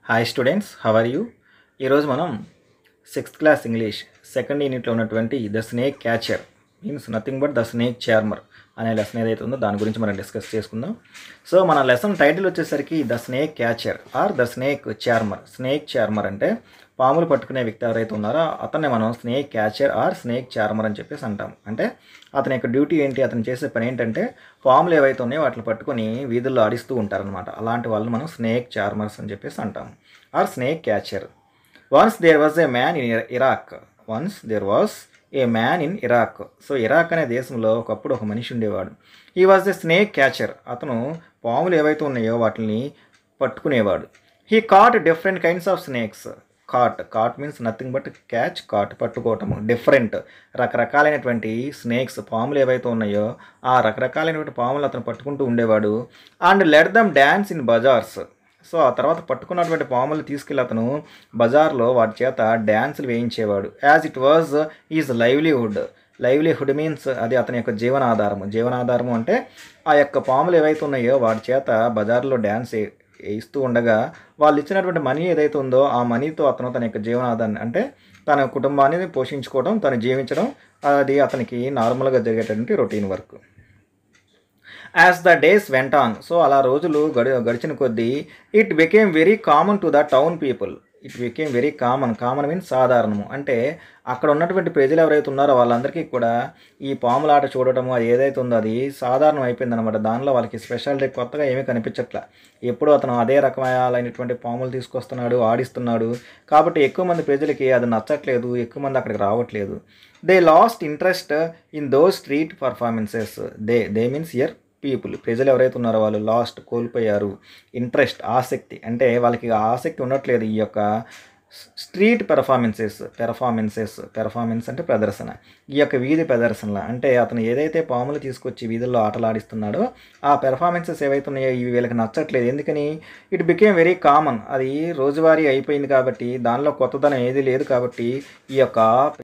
hi students how are you ఈరోజు మనం sixth class English second యూనిట్లో ఉన్నటువంటి the snake catcher means nothing but the snake charmer అనే lesson ఏదైతే ఉందో దాని గురించి మనం డిస్కస్ చేసుకుందాం సో మన లెసన్ టైటిల్ వచ్చేసరికి the snake catcher or the snake charmer snake charmer అంటే పాములు పట్టుకునే వ్యక్తి ఎవరైతే ఉన్నారో అతన్ని మనం snake catcher or snake charmer అని చెప్పేసి అంటాం అంటే అతని యొక్క డ్యూటీ ఏంటి అతను చేసే పని ఏంటంటే పాములు ఏవైతే ఉన్నాయో వాటిని పట్టుకొని వీధుల్లో ఆడిస్తూ ఉంటారనమాట అలాంటి వాళ్ళని మనం స్నేక్ చార్మర్స్ అని చెప్పేసి అంటాం or snake catcher once there was a man in Iraq once there was a man in Iraq so Iraq అనే దేశంలో ఒకప్పుడు ఒక మనిషి ఉండేవాడు ఈ వాజ్ ఎ స్నేక్ క్యాచర్ అతను పాములు ఏవైతే ఉన్నాయో వాటిని పట్టుకునేవాడు he caught different kinds of snakes caught caught means nothing but catch caught పట్టుకోవటము డిఫరెంట్ రకరకాలైనటువంటి స్నేక్స్ పాములు ఏవైతే ఉన్నాయో ఆ రకరకాలైనటువంటి పాములు అతను పట్టుకుంటూ ఉండేవాడు and let them dance in bazaars so ఆ తర్వాత పట్టుకున్నటువంటి పాములు తీసుకెళ్ళి అతను బజార్లో వాటి చేత డ్యాన్సులు వేయించేవాడు as it was his livelihood livelihood means అది అతని యొక్క జీవనాధారము జీవనాధారము అంటే ఆ యొక్క పాములు ఏవైతే ఉన్నాయో వాటి చేత బజార్లో డ్యాన్స్ వేయిస్తూ ఉండగా వాళ్ళు ఇచ్చినటువంటి మనీ ఏదైతే ఉందో ఆ మనీతో అతను తన యొక్క జీవనాధారాన్ని అంటే తన కుటుంబాన్ని పోషించుకోవడం తను జీవించడం అది అతనికి నార్మల్గా జరిగేటటువంటి routine work as the days went on so అలా రోజులు గడి గడిచిన కొద్దీ it became very common to the town people it became very common common means సాధారణము అంటే అక్కడ ఉన్నటువంటి ప్రజలు ఎవరైతే ఉన్నారో వాళ్ళందరికీ కూడా ఈ పాములాట చూడటము అది ఏదైతే ఉందో అది సాధారణం అయిపోయిందనమాట దానిలో వాళ్ళకి స్పెషాలిటీ కొత్తగా ఏమీ కనిపించట్ల ఎప్పుడు అతను అదే రకమైనటువంటి పాములు తీసుకొస్తున్నాడు ఆడిస్తున్నాడు కాబట్టి ఎక్కువ మంది ప్రజలకి అది నచ్చట్లేదు ఎక్కువ మంది అక్కడికి రావట్లేదు they lost interest in those street performances they they means their people ప్రజలు ఎవరైతే ఉన్నారో వాళ్ళు లాస్ట్ కోల్పోయారు ఇంట్రెస్ట్ ఆసక్తి అంటే వాళ్ళకి ఆసక్తి ఉండట్లేదు ఈ యొక్క స్ట్రీట్ పెర్ఫార్మెన్సెస్ పెర్ఫార్మెన్సెస్ పెర్ఫార్మెన్స్ అంటే ప్రదర్శన ఈ యొక్క వీధి ప్రదర్శనల అంటే అతను ఏదైతే పాములు తీసుకొచ్చి వీధుల్లో ఆటలాడిస్తున్నాడో ఆ పెర్ఫార్మెన్సెస్ ఏవైతే ఉన్నాయో ఇవి వీళ్ళకి నచ్చట్లేదు ఎందుకని ఇట్ బికేమ్ వెరీ కామన్ అది రోజువారీ అయిపోయింది కాబట్టి దానిలో కొత్తదనం ఏది లేదు కాబట్టి ఈ యొక్క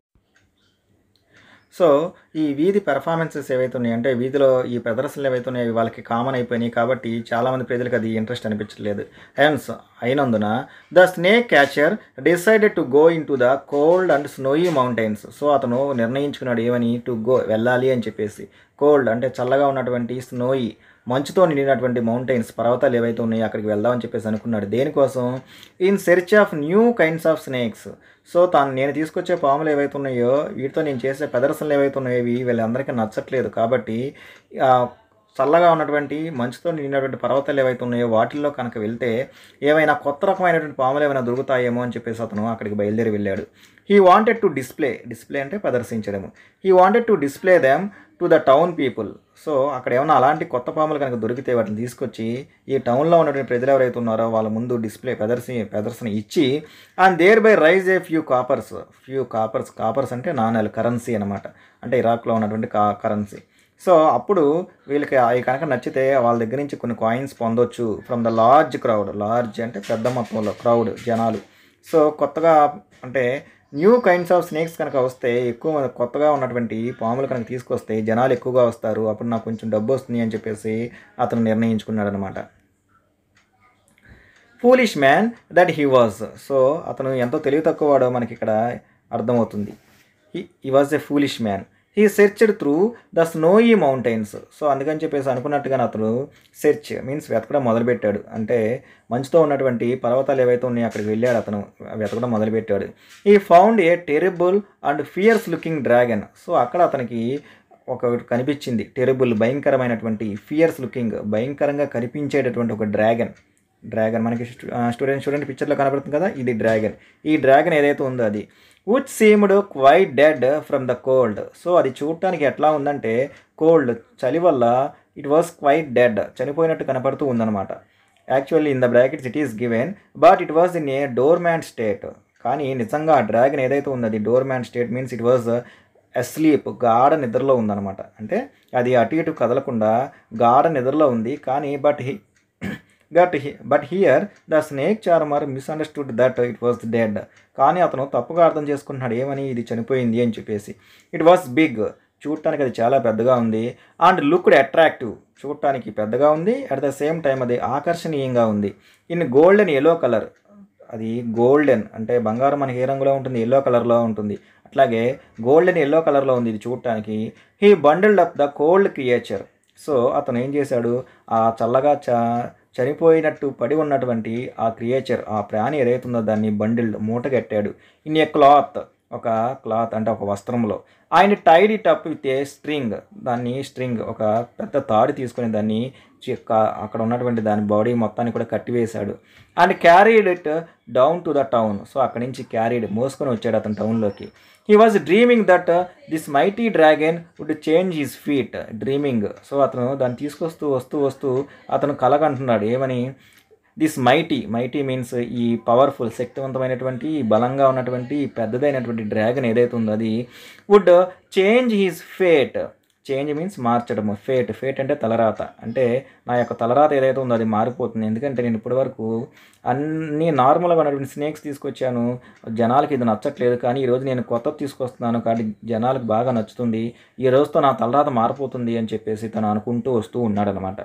సో ఈ వీధి పెర్ఫార్మెన్సెస్ ఏవైతే ఉన్నాయో అంటే వీధిలో ఈ ప్రదర్శనలు ఏవైతే ఉన్నాయో వాళ్ళకి కామన్ అయిపోయినాయి కాబట్టి చాలామంది ప్రజలకు అది ఇంట్రెస్ట్ అనిపించట్లేదు హెన్స్ అయినందున the snake catcher decided to go into the cold and snowy mountains so అతను నిర్ణయించుకున్నాడు ఏమని టు గో వెళ్ళాలి అని చెప్పేసి కోల్డ్ అంటే చల్లగా ఉన్నటువంటి స్నోయి మంచుతో నిండినటువంటి మౌంటైన్స్ పర్వతాలు ఏవైతే ఉన్నాయో అక్కడికి వెళ్దామని చెప్పేసి అనుకున్నాడు దేనికోసం in search of new kinds of snakes so తాను నేను తీసుకొచ్చే పాములు ఏవైతే ఉన్నాయో వీటితో నేను చేసే ప్రదర్శనలు ఏవైతే ఉన్నాయో ఇవి వీళ్ళందరికీ నచ్చట్లేదు కాబట్టి చల్లగా ఉన్నటువంటి మంచుతో నిండినటువంటి పర్వతాలు ఏవైతే ఉన్నాయో వాటిల్లో కనుక వెళ్తే ఏమైనా కొత్త రకమైనటువంటి పాములు ఏమైనా దొరుకుతాయేమో అని చెప్పేసి అతను అక్కడికి బయలుదేరి వెళ్ళాడు he wanted to display display అంటే ప్రదర్శించడము he wanted to display them to the town people so అక్కడ ఏమైనా అలాంటి కొత్త పాములు కనుక దొరికితే వాటిని తీసుకొచ్చి ఈ టౌన్లో ఉన్నటువంటి ప్రజలు ఎవరైతే ఉన్నారో వాళ్ళ ముందు డిస్ప్లే ప్రదర్శన ప్రదర్శన ఇచ్చి and thereby raise a few coppers few coppers coppers అంటే నాణాలు కరెన్సీ అనమాట అంటే ఇరాక్లో ఉన్నటువంటి కా కరెన్సీ సో అప్పుడు వీళ్ళకి అవి కనుక నచ్చితే వాళ్ళ దగ్గర నుంచి కొన్ని కాయిన్స్ పొందొచ్చు from the large crowd large అంటే పెద్ద మొత్తంలో క్రౌడ్ జనాలు సో కొత్తగా అంటే న్యూ కైండ్స్ ఆఫ్ స్నేక్స్ కనుక వస్తే ఎక్కువ కొత్తగా ఉన్నటువంటి పాములు కనుక తీసుకొస్తే జనాలు ఎక్కువగా వస్తారు అప్పుడు నాకు కొంచెం డబ్బు వస్తుంది అని చెప్పేసి అతను నిర్ణయించుకున్నాడు అనమాట foolish man that he was so అతను ఎంతో తెలివి తక్కువవాడో మనకి ఇక్కడ అర్థమవుతుంది he was a foolish man he searched through the snowy mountains so అందుకని చెప్పేసి అనుకున్నట్టుగా అతను సెర్చ్ మీన్స్ వెతకడం మొదలుపెట్టాడు అంటే మంచుతో ఉన్నటువంటి పర్వతాలు ఏవైతే ఉన్నాయో అక్కడికి వెళ్ళాడు అతను వెతకడం మొదలుపెట్టాడు he found a terrible and fierce looking dragon so అక్కడ అతనికి ఒక కనిపించింది టెరిబుల్ భయంకరమైనటువంటి ఫియర్స్ లుకింగ్ భయంకరంగా కనిపించేటటువంటి ఒక డ్రాగన్ డ్రాగన్ మనకి స్టూడెంట్ స్టూడెంట్ పిక్చర్లో కనబడుతుంది కదా ఇది డ్రాగన్ ఈ డ్రాగన్ ఏదైతే ఉందో అది which seemed quite dead from the cold so అది చూడటానికి ఎట్లా ఉందంటే కోల్డ్ చలి వల్ల ఇట్ వాస్ క్వైట్ డెడ్ చనిపోయినట్టు కనపడుతూ ఉందన్నమాట actually in the brackets it is given but it was in a dormant state కానీ నిజంగా ఆ డ్రాగన్ ఏదైతే ఉందో అది dormant state means it was asleep గాఢ నిద్రలో ఉందన్నమాట అంటే అది అటు ఇటు కదలకుండా గాఢ నిద్రలో ఉంది కానీ but he but but here the snake charmer misunderstood that it was dead కానీ అతను తప్పుగా అర్థం చేసుకుంటున్నాడు ఏమని ఇది చనిపోయింది అని చెప్పేసి ఇట్ వాస్ బిగ్ చూడటానికి అది చాలా పెద్దగా ఉంది అండ్ లుక్డ్ అట్రాక్టివ్ చూడటానికి పెద్దగా ఉంది అట్ ద సేమ్ టైం అది ఆకర్షణీయంగా ఉంది in gold and yellow colour అది గోల్డెన్ అంటే బంగారం మనకి ఏ రంగులో ఉంటుంది ఎల్లో కలర్లో ఉంటుంది అట్లాగే గోల్డెన్ ఎల్లో కలర్లో ఉంది ఇది చూడటానికి he bundled up the cold creature so అతను ఏం చేశాడు ఆ చల్లగా చ చనిపోయినట్టు పడి ఉన్నటువంటి ఆ క్రియేచర్ ఆ ప్రాణి ఏదైతుందో దాన్ని బండిల్డ్ మూట కట్టాడు ఇన్ ఏ క్లాత్ ఒక క్లాత్ అంటే ఒక వస్త్రంలో ఆయన tied it up with a string దాన్ని స్ట్రింగ్ ఒక పెద్ద తాడు తీసుకొని దాన్ని చిక్క అక్కడ ఉన్నటువంటి దాని బాడీ మొత్తాన్ని కూడా కట్టివేశాడు and carried it down to the town so అక్కడి నుంచి క్యారీడ్ మోసుకొని వచ్చాడు అతను టౌన్లోకి he was dreaming that this mighty dragon would change his fate dreaming so అతను దాన్ని తీసుకొస్తూ వస్తూ వస్తూ అతను కలగంటున్నాడు ఏమని దిస్ మైటీ మైటీ మీన్స్ ఈ పవర్ఫుల్ శక్తివంతమైనటువంటి ఈ బలంగా ఉన్నటువంటి ఈ పెద్దదైనటువంటి డ్రాగన్ ఏదైతే ఉందో అది would change his fate change means మార్చడము ఫేట్ ఫేట్ అంటే తలరాత అంటే నా యొక్క తలరాత ఏదైతే ఉందో అది మారిపోతుంది ఎందుకంటే నేను ఇప్పటివరకు అన్ని నార్మల్గా ఉన్నటువంటి స్నేక్స్ తీసుకొచ్చాను జనాలకి ఇది నచ్చట్లేదు కానీ ఈరోజు నేను కొత్తది తీసుకొస్తున్నాను కాబట్టి జనాలకు బాగా నచ్చుతుంది ఈ రోజుతో నా తలరాత మారిపోతుంది అని చెప్పేసి తను అనుకుంటూ వస్తూ ఉన్నాడనమాట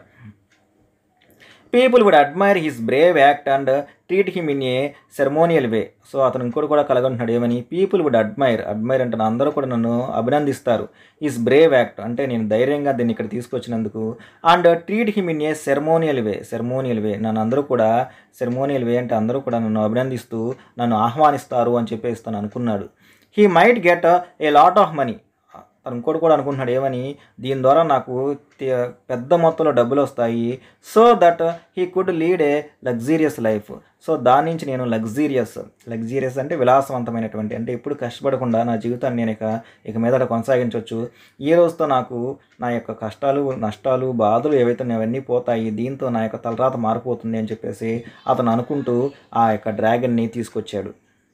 people would admire his brave act and treat him in a ceremonial way so అతను ఇంకోటి కూడా కలగంటున్నాడు ఏమని పీపుల్ వుడ్ అడ్మైర్ అడ్మైర్ అంటే అందరూ కూడా నన్ను అభినందిస్తారు హిస్ బ్రేవ్ యాక్ట్ అంటే నేను ధైర్యంగా దీన్ని ఇక్కడ తీసుకొచ్చినందుకు and treat him in a ceremonial way ceremonial way నన్ను అందరూ కూడా సెరమోనియల్ వే అంటే అందరూ కూడా నన్ను అభినందిస్తూ నన్ను ఆహ్వానిస్తారు అని చెప్పేసి తను అనుకున్నాడు he might get a lot of money తను ఇంకోటి కూడా అనుకుంటున్నాడు ఏమని దీని ద్వారా నాకు తి- పెద్ద మొత్తంలో డబ్బులు వస్తాయి so that he could lead a luxurious life so దాని నుంచి నేను లగ్జీరియస్ లగ్జీరియస్ అంటే విలాసవంతమైనటువంటి అంటే ఎప్పుడు కష్టపడకుండా నా జీవితాన్ని నేను ఇక ఇక మీదట కొనసాగించవచ్చు ఈ రోజుతో నాకు నా యొక్క కష్టాలు నష్టాలు బాధలు ఏవైతే ఉన్నాయో అవన్నీ పోతాయి దీంతో నా యొక్క తలరాత మారిపోతుంది అని చెప్పేసి అతను అనుకుంటూ ఆ యొక్క డ్రాగన్ని తీసుకొచ్చాడు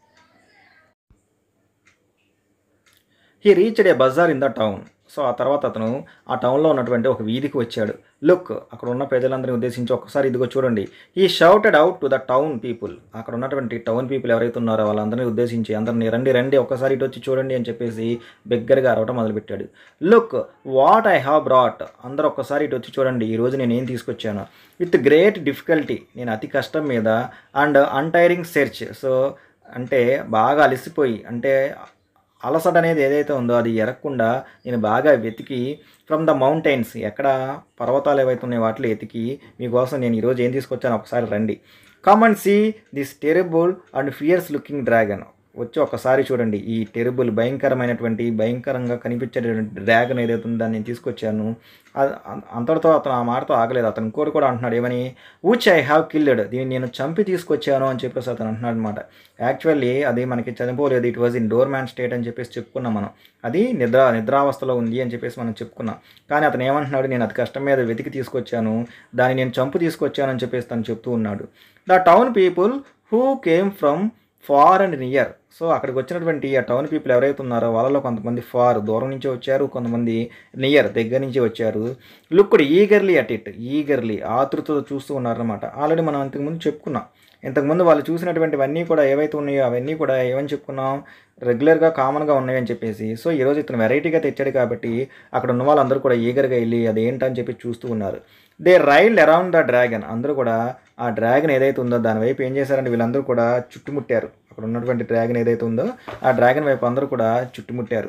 he reached a bazaar in the town so ఆ తర్వాత అతను ఆ టౌన్లో ఉన్నటువంటి ఒక వీధికి వచ్చాడు లుక్ అక్కడ ఉన్న ప్రజలందరినీ ఉద్దేశించి ఒక్కసారి ఇదిగో చూడండి he shouted out to the town people అక్కడ ఉన్నటువంటి టౌన్ పీపుల్ ఎవరైతే ఉన్నారో వాళ్ళందరినీ ఉద్దేశించి అందరినీ రండి రండి ఒక్కసారి ఇటు వచ్చి చూడండి అని చెప్పేసి బిగ్గరగా అరవటం మొదలుపెట్టాడు look what I have brought అందరూ ఒక్కసారి ఇటు వచ్చి చూడండి ఈ రోజు నేను ఏం తీసుకొచ్చాను విత్ గ్రేట్ డిఫికల్టీ నేను అతి కష్టం మీద అండ్ అన్టైరింగ్ సెర్చ్ సో అంటే బాగా అలసిపోయి అంటే అలసట అనేది ఏదైతే ఉందో అది ఎరగకుండా నేను బాగా వెతికి ఫ్రమ్ ద మౌంటైన్స్ ఎక్కడ పర్వతాలు ఏవైతే ఉన్నాయో వాటిలో ఎతికి మీకోసం నేను ఈరోజు ఏం తీసుకొచ్చాను ఒకసారి రండి come and see this terrible and fierce looking dragon వచ్చి ఒకసారి చూడండి ఈ టెరబుల్ భయంకరమైనటువంటి భయంకరంగా కనిపించేటువంటి డ్రాగన్ ఏదైతే ఉందో దాన్ని నేను తీసుకొచ్చాను అ- అ- అంతటితో అతను ఆ మాటతో ఆగలేదు అతను ఇంకోటి కూడా అంటున్నాడు ఏమని విచ్ ఐ హ్యావ్ కిల్డ్ దీన్ని నేను చంపి తీసుకొచ్చాను అని చెప్పేసి అతను అంటున్నాడు అనమాట యాక్చువల్లీ అది మనకి చనిపోలేదు it was in dormant state అని చెప్పేసి చెప్పుకున్నాం మనం అది నిద్ర నిద్రావస్థలో ఉంది అని చెప్పేసి మనం చెప్పుకున్నాం కానీ అతను ఏమంటున్నాడు నేను అతి కష్టం మీద వెతికి తీసుకొచ్చాను దాన్ని నేను చంపు తీసుకొచ్చాను అని చెప్పేసి తను చెప్తూ ఉన్నాడు the town people who came from far and near so అక్కడికి వచ్చినటువంటి ఆ టౌన్ పీపుల్ ఎవరైతే ఉన్నారో వాళ్ళలో కొంతమంది ఫార్ దూరం నుంచి వచ్చారు కొంతమంది నియర్ దగ్గర నుంచి వచ్చారు looked eagerly at it eagerly ఆతృతతో చూస్తూ ఉన్నారనమాట ఆల్రెడీ మనం ఇంతకుముందు చెప్పుకున్నాం ఇంతకుముందు వాళ్ళు చూసినటువంటివన్నీ కూడా ఏవైతే ఉన్నాయో అవన్నీ కూడా ఏమని చెప్పుకున్నాం రెగ్యులర్గా కామన్గా ఉన్నాయని చెప్పేసి సో ఈరోజు ఇతను వెరైటీగా తెచ్చాడు కాబట్టి అక్కడ ఉన్న వాళ్ళందరూ కూడా ఈగర్గా వెళ్ళి అదేంటని చెప్పి చూస్తూ ఉన్నారు they railed around the dragon అందరూ కూడా ఆ డ్రాగన్ ఏదైతే ఉందో దాని వైపు ఏం చేశారంటే వీళ్ళందరూ కూడా చుట్టుముట్టారు అక్కడ ఉన్నటువంటి డ్రాగన్ ఏదైతే ఉందో ఆ డ్రాగన్ వైపు అందరూ కూడా చుట్టుముట్టారు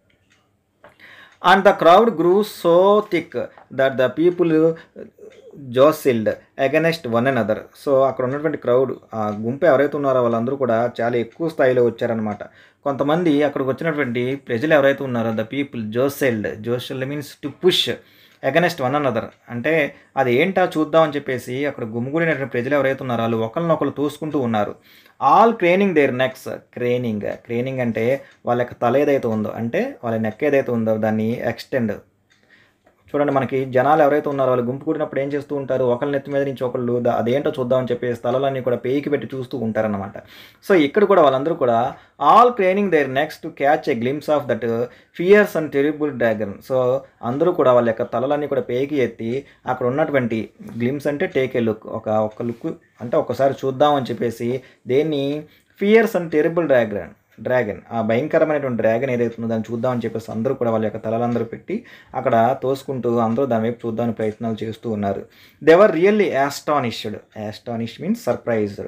and the crowd grew so thick that the people jostled against one and other so అక్కడ ఉన్నటువంటి క్రౌడ్ ఆ గుంపు ఎవరైతే ఉన్నారో వాళ్ళందరూ కూడా చాలా ఎక్కువ స్థాయిలో వచ్చారనమాట కొంతమంది అక్కడికి వచ్చినటువంటి ప్రజలు ఎవరైతే ఉన్నారో the people jostled jostled means to push against one another అంటే అది ఏంటా చూద్దాం అని చెప్పేసి అక్కడ గుమ్ముగూడినటువంటి ప్రజలు ఎవరైతే ఉన్నారో వాళ్ళు ఒకరినొకరు తోసుకుంటూ ఉన్నారు all craning their necks craning craning అంటే వాళ్ళ యొక్క తల ఏదైతే ఉందో అంటే వాళ్ళ నెక్ ఏదైతే ఉందో దాన్ని ఎక్స్టెండ్ చూడండి మనకి జనాలు ఎవరైతే ఉన్నారో వాళ్ళు గుంపు కూడినప్పుడు ఏం చేస్తూ ఉంటారు ఒకళ్ళ నెత్తి మీద నుంచి ఒకళ్ళు దా- అదేంటో చూద్దామని చెప్పి స్థలాలన్నీ కూడా పేయికి పెట్టి చూస్తూ ఉంటారన్నమాట సో ఇక్కడ కూడా వాళ్ళందరూ కూడా all craning their necks to catch a glimpse of that fierce and terrible dragon so అందరూ కూడా వాళ్ళ యొక్క తలలన్నీ కూడా పేకి ఎత్తి అక్కడ ఉన్నటువంటి గ్లిమ్స్ అంటే టేక్ ఏ లుక్ ఒక ఒక లుక్ అంటే ఒకసారి చూద్దాం అని చెప్పేసి దేన్ని fierce and terrible dragon dragon ఆ భయంకరమైనటువంటి డ్రాగన్ ఏదైతే ఉందో దాన్ని చూద్దామని చెప్పేసి అందరూ కూడా వాళ్ళ యొక్క తలలందరూ పెట్టి అక్కడ తోసుకుంటూ అందరూ దాని వైపు చూద్దామని ప్రయత్నాలు చేస్తూ ఉన్నారు they were really astonished astonish means surprised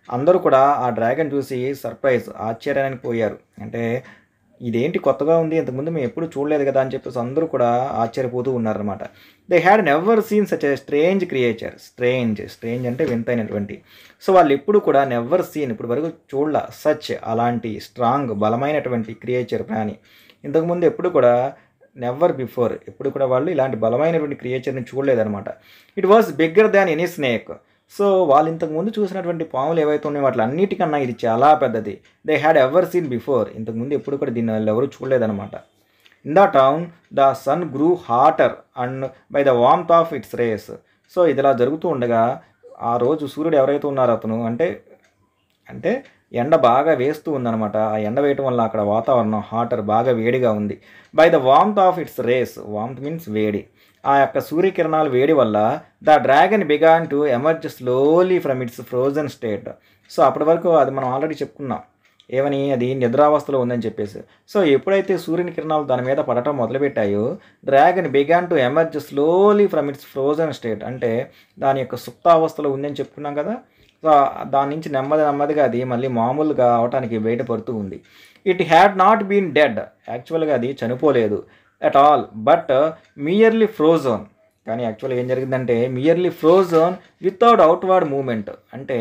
అందరూ కూడా ఆ డ్రాగన్ చూసి సర్ప్రైజ్ ఆశ్చర్యానికి పోయారు అంటే ఇదేంటి కొత్తగా ఉంది ఇంతకుముందు మేము ఎప్పుడు చూడలేదు కదా అని చెప్పేసి అందరూ కూడా ఆశ్చర్యపోతూ ఉన్నారనమాట they had never seen such a strange creature strange strange అంటే వింతైనటువంటి సో వాళ్ళు ఎప్పుడు కూడా నెవర్ సీన్ ఇప్పుడు వరకు చూడల సచ్ అలాంటి స్ట్రాంగ్ బలమైనటువంటి క్రియేచర్ ప్రాణి ఇంతకుముందు ఎప్పుడు కూడా నెవర్ బిఫోర్ ఎప్పుడు కూడా వాళ్ళు ఇలాంటి బలమైనటువంటి క్రియేచర్ని చూడలేదన్నమాట it was bigger than any snake so వాళ్ళు ఇంతకు ముందు చూసినటువంటి పాములు ఏవైతే ఉన్నాయో వాటి అన్నిటికన్నా ఇది చాలా పెద్దది they had ever seen before ఇంతకుముందు ఎప్పుడు కూడా దీన్ని వాళ్ళు ఎవరు చూడలేదన్నమాట in the town the sun grew hotter and by the warmth of its rays so ఇది ఇలా జరుగుతూ ఉండగా ఆ రోజు సూర్యుడు ఎవరైతే ఉన్నారో అతను అంటే అంటే ఎండ బాగా వేస్తూ ఉందన్నమాట ఆ ఎండ వేయటం వల్ల అక్కడ వాతావరణం హాటర్ బాగా వేడిగా ఉంది by the warmth of its rays warmth means వేడి ఆ యొక్క సూర్యకిరణాల వేడి వల్ల the dragon began to emerge slowly from its frozen state so అప్పటి వరకు అది మనం ఆల్రెడీ చెప్పుకున్నాం ఏమని అది నిద్రావస్థలో ఉందని చెప్పేసి సో ఎప్పుడైతే సూర్యుని కిరణాలు దాని మీద పడటం మొదలుపెట్టాయో dragon began to emerge slowly from its frozen state అంటే దాని యొక్క సుప్తావస్థలో ఉందని చెప్పుకున్నాం కదా సో దాని నుంచి నెమ్మది నెమ్మదిగా అది మళ్ళీ మామూలుగా అవటానికి బయటపడుతూ ఉంది it had not been dead యాక్చువల్గా అది చనిపోలేదు at all but merely frozen కానీ యాక్చువల్గా ఏం జరిగిందంటే merely frozen without outward movement అంటే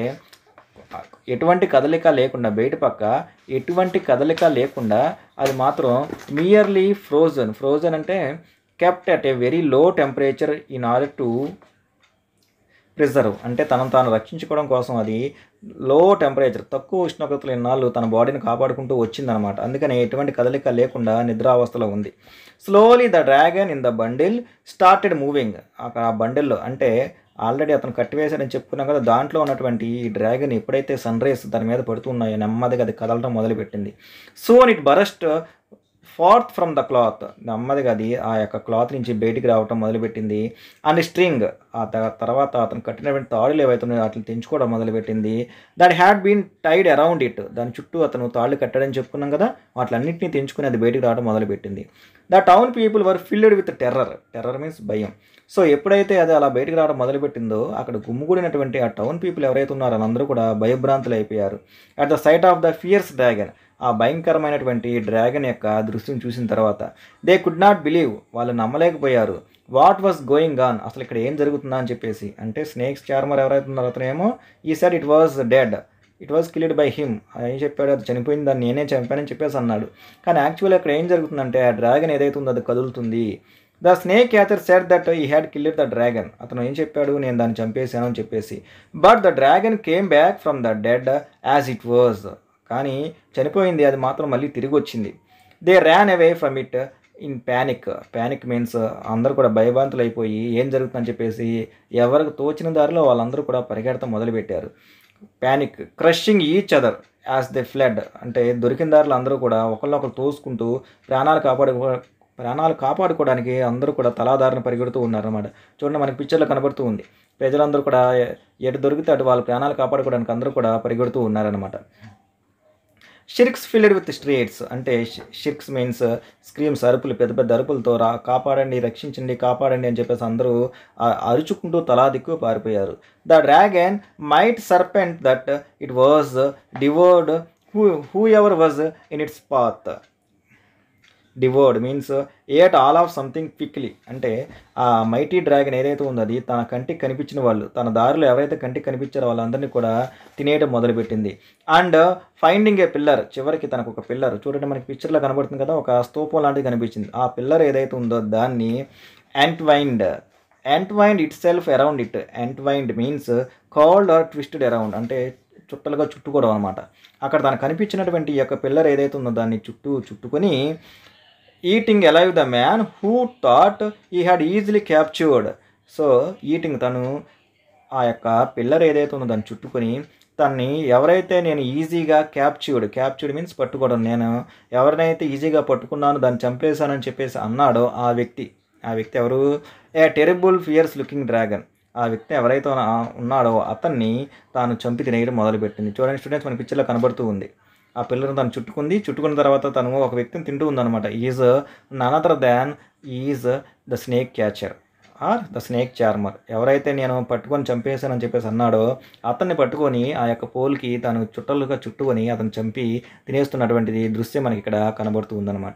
ఎటువంటి కదలిక లేకుండా బయట పక్క ఎటువంటి కదలిక లేకుండా అది మాత్రం మియర్లీ ఫ్రోజన్ ఫ్రోజన్ అంటే kept at a very low temperature in order to preserve అంటే తనను తాను రక్షించుకోవడం కోసం అది లో టెంపరేచర్ తక్కువ ఉష్ణోగ్రతలు ఇన్నాళ్ళు తన బాడీని కాపాడుకుంటూ వచ్చిందనమాట అందుకని ఎటువంటి కదలిక లేకుండా నిద్రావస్థలో ఉంది slowly the dragon in the bundle started moving అక్కడ ఆ బండిల్లో అంటే ఆల్రెడీ అతను కట్టివేశాడని చెప్పుకున్నాం కదా దాంట్లో ఉన్నటువంటి ఈ డ్రాగన్ ఎప్పుడైతే సన్ రేస్ దాని మీద పడుతున్నాయో నెమ్మదిగా అది కదలడం మొదలుపెట్టింది soon it burst forth from the cloth నెమ్మదిగా అది ఆ యొక్క క్లాత్ నుంచి బయటికి రావటం మొదలుపెట్టింది అండ్ స్ట్రింగ్ ఆ త- తర్వాత అతను కట్టినటువంటి తాడులు ఏవైతున్నాయో వాటిని తెంచుకోవడం మొదలుపెట్టింది that had been tied around it దాని చుట్టూ అతను తాళ్ళు కట్టడని చెప్పుకున్నాం కదా వాటిలన్నింటినీ తెంచుకుని అది బయటికి రావడం మొదలుపెట్టింది the town people were filled with terror terror means భయం సో ఎప్పుడైతే అది అలా బయటికి రావడం మొదలుపెట్టిందో అక్కడ గుమ్ముగూడినటువంటి ఆ టౌన్ పీపుల్ ఎవరైతే ఉన్నారో వాళ్ళందరూ కూడా భయభ్రాంతులు అయిపోయారు at the sight of the fierce dragon ఆ భయంకరమైనటువంటి డ్రాగన్ యొక్క దృశ్యం చూసిన తర్వాత దే కుడ్ నాట్ బిలీవ్ వాళ్ళు నమ్మలేకపోయారు వాట్ వాస్ గోయింగ్ ఆన్ అసలు ఇక్కడ ఏం జరుగుతుందా అని చెప్పేసి అంటే స్నేక్స్ చార్మర్ ఎవరైతే ఉన్నారో అతనేమో he swore it was dead it was killed by him ఏం చెప్పాడు అది చనిపోయింది దాన్ని నేనే చంపానని చెప్పేసి అన్నాడు కానీ యాక్చువల్లీ అక్కడ ఏం జరుగుతుందంటే ఆ డ్రాగన్ ఏదైతే ఉందో అది కదులుతుంది the snake catcher said that he had killed the dragon అతను ఏం చెప్పాడు నేను దాన్ని చంపేశాను అని చెప్పేసి but the dragon came back from the dead as it was కానీ చనిపోయింది అది మాత్రం మళ్ళీ తిరిగి వచ్చింది they ran away from it in panic panic means అందరూ కూడా భయభాంతులు అయిపోయి ఏం జరుగుతుందని చెప్పేసి ఎవరికి తోచిన దారిలో వాళ్ళందరూ కూడా పరిగెడతాం మొదలుపెట్టారు panic crushing each other as they fled అంటే దొరికిన దారిలో అందరూ కూడా ఒకళ్ళొకరు తోసుకుంటూ ప్రాణాలు కాపాడు ప్రాణాలు కాపాడుకోవడానికి అందరూ కూడా తలాదారిన పరిగెడుతూ ఉన్నారన్నమాట చూడండి మనకి పిక్చర్లో కనబడుతూ ఉంది ప్రజలందరూ కూడా ఎటు దొరికితే అటు వాళ్ళ ప్రాణాలు కాపాడుకోవడానికి అందరూ కూడా పరిగెడుతూ ఉన్నారనమాట షిర్క్స్ ఫిల్డ్ విత్ స్ట్రీట్స్ అంటే షిర్క్స్ మీన్స్ స్క్రీమ్స్ అరుపులు పెద్ద పెద్ద అరుపులతో రా కాపాడండి రక్షించండి కాపాడండి అని చెప్పేసి అందరూ ఆ అరుచుకుంటూ తలా దిక్కు పారిపోయారు the dragon mighty serpent that it was devoured who whoever was in its path devoured means ate all of something quickly అంటే ఆ మైటీ డ్రాగన్ ఏదైతే ఉందో అది తన కంటికి కనిపించిన వాళ్ళు తన దారిలో ఎవరైతే కంటికి కనిపించారో వాళ్ళందరినీ కూడా తినేయడం మొదలుపెట్టింది అండ్ ఫైండింగ్ ఏ పిల్లర్ చివరికి తనకు ఒక పిల్లర్ చూడండి మనకి పిక్చర్లో కనబడుతుంది కదా ఒక స్తూపం లాంటిది కనిపించింది ఆ పిల్లర్ ఏదైతే ఉందో దాన్ని entwined entwined itself around it entwined means curled or twisted around అంటే చుట్టలుగా చుట్టుకోవడం అనమాట అక్కడ తనకు కనిపించినటువంటి ఈ యొక్క పిల్లర్ ఏదైతే ఉందో దాన్ని చుట్టూ చుట్టుకొని eating alive the man who thought he had easily captured so eating తను ఆ యొక్క పిల్లర్ ఏదైతే ఉందో దాన్ని చుట్టుకొని తన్ని ఎవరైతే నేను ఈజీగా క్యాప్చర్డ్ క్యాప్చర్డ్ మీన్స్ పట్టుకోవడం నేను ఎవరినైతే ఈజీగా పట్టుకున్నాను దాన్ని చంపేశానని చెప్పేసి అన్నాడో ఆ వ్యక్తి ఆ వ్యక్తి ఎవరు a terrible fierce looking dragon ఆ వ్యక్తి ఎవరైతే ఉన్న- ఉన్నాడో అతన్ని తాను చంపి తినేయడం మొదలుపెట్టింది చూడండి స్టూడెంట్స్ మన పిక్చర్లో కనబడుతూ ఉంది ఆ పిల్లలను తను చుట్టుకుంది చుట్టుకున్న తర్వాత తను ఒక వ్యక్తిని తింటూ ఉందన్నమాట is none other than is the snake catcher or the snake charmer ఎవరైతే నేను పట్టుకొని చంపేశానని చెప్పేసి అన్నాడో అతన్ని పట్టుకొని ఆ యొక్క పోల్కి తను చుట్టలుగా చుట్టుకొని అతను చంపి తినేస్తున్నటువంటిది దృశ్యం మనకి ఇక్కడ కనబడుతూ ఉందన్నమాట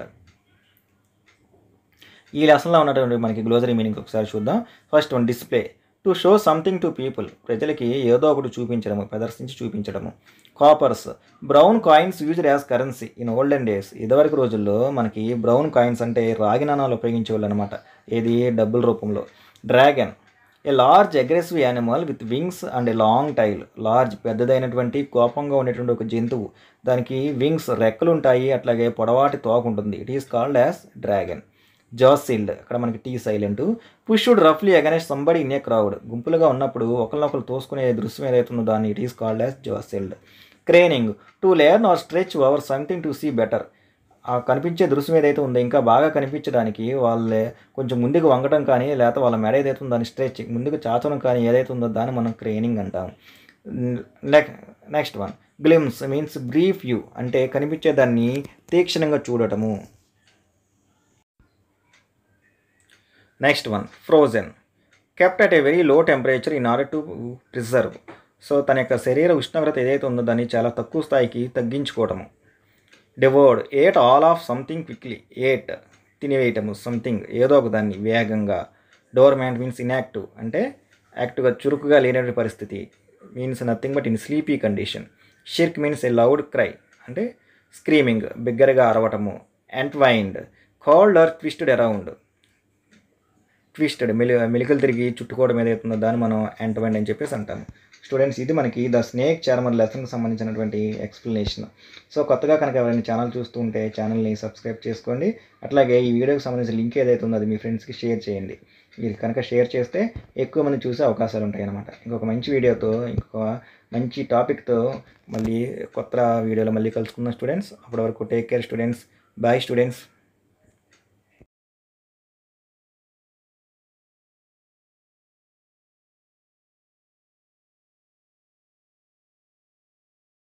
ఈ లెసన్లో ఉన్నటువంటి మనకి గ్లోజరీ మీనింగ్ ఒకసారి చూద్దాం first one display to show something to people ప్రజలకి ఏదో ఒకటి చూపించడము ప్రదర్శించి చూపించడము coppers brown coins used as currency in olden days ఇదివరకు రోజుల్లో మనకి బ్రౌన్ కాయిన్స్ అంటే రాగి నాణాలు ఉపయోగించేవాళ్ళు అనమాట ఏది డబ్బుల రూపంలో dragon a large aggressive animal with wings and a long tail large పెద్దదైనటువంటి కోపంగా ఉండేటువంటి ఒక జంతువు దానికి వింగ్స్ రెక్కలు ఉంటాయి అట్లాగే పొడవాటి తోక ఉంటుంది it is called as dragon jostled అక్కడ మనకి టీ సైలెంట్ పుష్డ్ రఫ్లీ against somebody in a crowd గుంపులుగా ఉన్నప్పుడు ఒకరినొకరు తోసుకునే దృశ్యం ఏదైతుందో దాన్ని it is called as jostled craning to learn or stretch over something to see better ఆ కనిపించే దృశ్యం ఏదైతే ఉందో ఇంకా బాగా కనిపించడానికి వాళ్ళే కొంచెం ముందుకు వంగటం కానీ లేకపోతే వాళ్ళ మెడ ఏదైతే ఉందో దాన్ని స్ట్రెచ్ ముందుకు చాచడం కానీ ఏదైతే ఉందో దాన్ని మనం క్రేనింగ్ అంటాం next one glimpse means brief view అంటే కనిపించే దాన్ని తీక్షణంగా చూడటము next one frozen kept at a very low temperature in order to preserve so తన యొక్క శరీర ఉష్ణోగ్రత ఏదైతే ఉందో దాన్ని చాలా తక్కువ స్థాయికి తగ్గించుకోవటము devoured ate all of something quickly ate తినివేయటము సంథింగ్ ఏదో ఒక దాన్ని వేగంగా డోర్మ్యాంట్ మీన్స్ ఇన్యాక్టివ్ అంటే యాక్టివ్గా చురుకుగా లేనటువంటి పరిస్థితి means nothing but in sleepy condition shriek means a loud cry అంటే స్క్రీమింగ్ బిగ్గరగా అరవటము entwined curled or twisted around twisted మెలి మెలికలు తిరిగి చుట్టుకోవడం ఏదైతుందో దాన్ని మనం ఎంటవైండ్ అని చెప్పేసి అంటాము స్టూడెంట్స్ ఇది మనకి ద స్నేక్ చార్మర్ లెసన్కి సంబంధించినటువంటి ఎక్స్ప్లెనేషన్ సో కొత్తగా కనుక ఎవరైనా ఛానల్ చూస్తూ ఉంటే ఛానల్ని సబ్స్క్రైబ్ చేసుకోండి అట్లాగే ఈ వీడియోకి సంబంధించిన లింక్ ఏదైతే ఉందో అది మీ ఫ్రెండ్స్కి షేర్ చేయండి మీరు కనుక షేర్ చేస్తే ఎక్కువ మంది చూసే అవకాశాలు ఉంటాయి అన్నమాట ఇంకొక మంచి వీడియోతో ఇంకొక మంచి టాపిక్తో మళ్ళీ కొత్త వీడియోలో మళ్ళీ కలుసుకుందాం స్టూడెంట్స్ అప్పటి వరకు take care students bye students